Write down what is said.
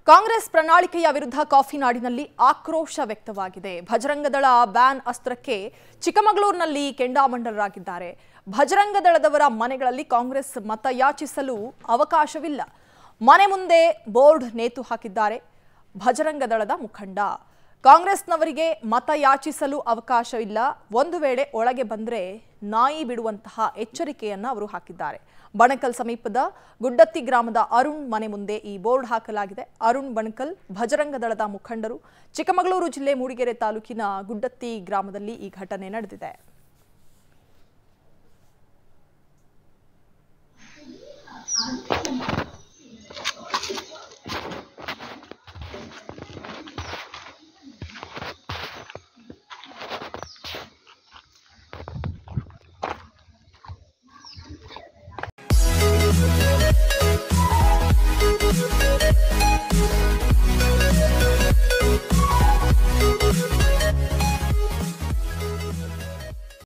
ಕಾಂಗ್ರೆಸ್ ಪ್ರಣಾಳಿಕೆಯ ವಿರುದ್ಧ ಕಾಫಿ ನಾಡಿನಲ್ಲಿ ಆಕ್ರೋಶ ವ್ಯಕ್ತವಾಗಿದೆ ಭಜರಂಗದಳ ಬ್ಯಾನ್ ಅಸ್ತ್ರಕ್ಕೆ ಚಿಕ್ಕಮಗಳೂರಿನಲ್ಲಿ ಕೆಂಡಾಮಂಡಲರಾಗಿದ್ದಾರೆ ಭಜರಂಗದಳದವರ ಮನೆಗಳಲ್ಲಿ ಕಾಂಗ್ರೆಸ್ ಮತ ಯಾಚಿಸಲು ಅವಕಾಶವಿಲ್ಲ ಮನೆ ಮುಂದೆ ಬೋರ್ಡ್ ನೇತು ಹಾಕಿದ್ದಾರೆ ಭಜರಂಗದಳದ ಮುಖಂಡ ಕಾಂಗ್ರೆಸ್ನವರಿಗೆ ಮತ ಯಾಚಿಸಲು ಅವಕಾಶವಿಲ್ಲ ಒಂದು ವೇಳೆ ಒಳಗೆ ಬಂದ್ರೆ ನಾಯಿ ಬಿಡುವಂತಹ ಎಚ್ಚರಿಕೆಯನ್ನ ಅವರು ಹಾಕಿದ್ದಾರೆ ಬಣಕಲ್ ಸಮೀಪದ ಗುಡ್ಡತ್ತಿ ಗ್ರಾಮದ ಅರುಣ್ ಮನೆ ಮುಂದೆ ಈ ಬೋರ್ಡ್ ಹಾಕಲಾಗಿದೆ ಅರುಣ್ ಬಣಕಲ್ ಭಜರಂಗ ದಳದ ಮುಖಂಡರು ಚಿಕ್ಕಮಗಳೂರು ಜಿಲ್ಲೆ ಮೂಡಿಗೆರೆ ತಾಲೂಕಿನ ಗುಡ್ಡತ್ತಿ ಗ್ರಾಮದಲ್ಲಿ ಈ ಘಟನೆ ನಡೆದಿದೆ